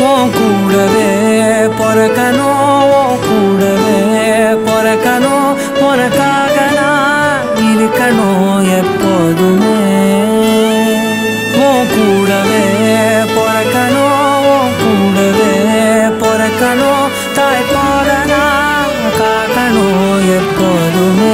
உன் கூடவே பிறக்கணும் உன் கூடவே பிறக்கணும் உனக்காக நான் இருக்கணும் எப்போதுமே உன் கூடவே பிறக்கணும் உன் கூடவே பிறக்கணும் தாய் போல நான் காக்கணும் எப்போதுமே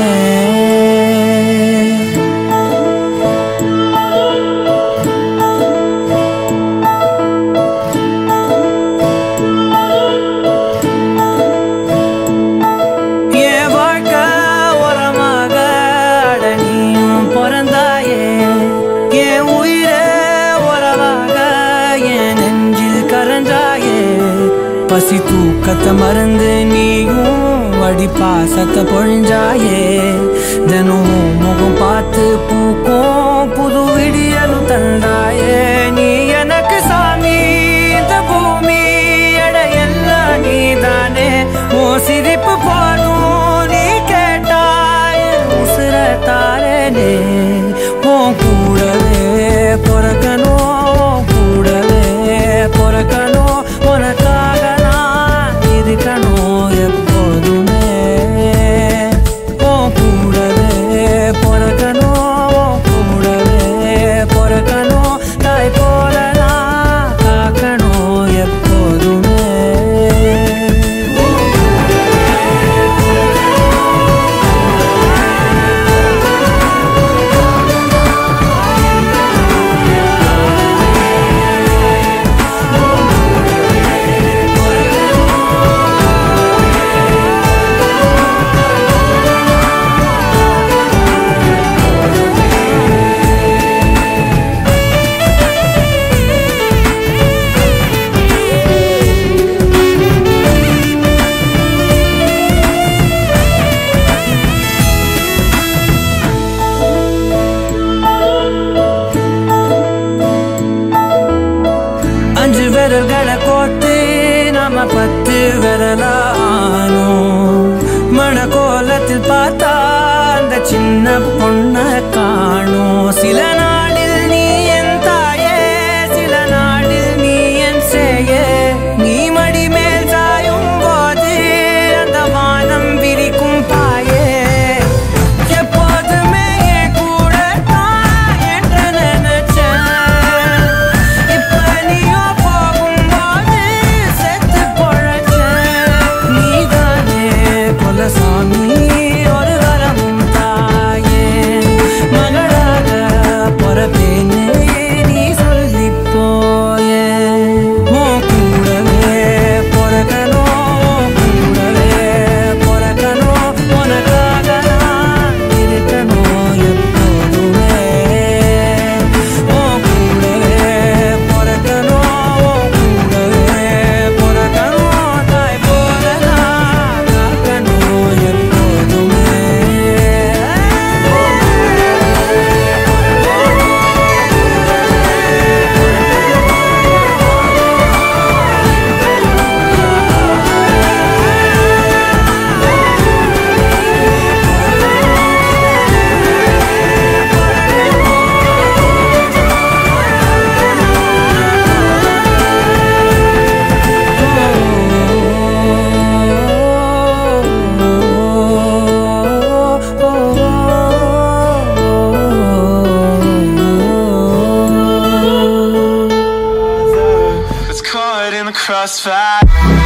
என் வாழ்க்கை உரமாக அட நீயும் பிறந்தாயே என் உயிரே உறவாக என் நெஞ்சில் கரஞ்சாயே பசி தூக்கத்தை மறந்து நீயும் அடி பாசத்தை பொழிஞ்சாயே தினம் முகம் பார்த்து பூக்கும் புது விடியலும் தந்தாயே நீ எனக்கு சாமி இந்த பூமி எட எல்லாம் நீதானே ஓ சிரிப்பு போதும் நீ கேட்டாய் உசுர தாரனே உன் கூடவே பிறக்கணும் உன் கூடவே பிறக்கணும் உனக்காக நான் இருக்கணும் எப்போதுமே உன் கூடவே பிறக்கணும் உன் கூடவே பிறக்கணும் தாய் போல நான் காக்கணும் எப்போதுமே அஞ்சு விரல்களை கோத்து நாம பத்து விரலானோ மணக்கோலத்தில் பார்த்தா அந்த சின்ன பொண்ண காணோம் சில நாளில் நீ என் தாயே சில நாளில் நீ என் சேயே நீ மடி மேல் சாயும் போது அந்த வானம் விரிக்கும் பாயே எப்போதுமே என் கூட தான் என்று நினைச்சேன் இப்ப நீயோ போகும்போது செத்து பொழைச்சேன் நீதானே குலசாமி ஒரு வரமும் தாயே மகளாக பொறப்பேன்னு நீ சொல்லி போயே உன் கூடவே பிறக்கணும் உன் கூடவே பிறக்கணும் உனக்காக நான் இருக்கணும் எப்போதுமே உன் கூடவே பிறக்கணும் உன் கூடவே பிறக்கணும் தாய் போல நான் காக்கணும் எப்போதுமே It's caught in the crossfire.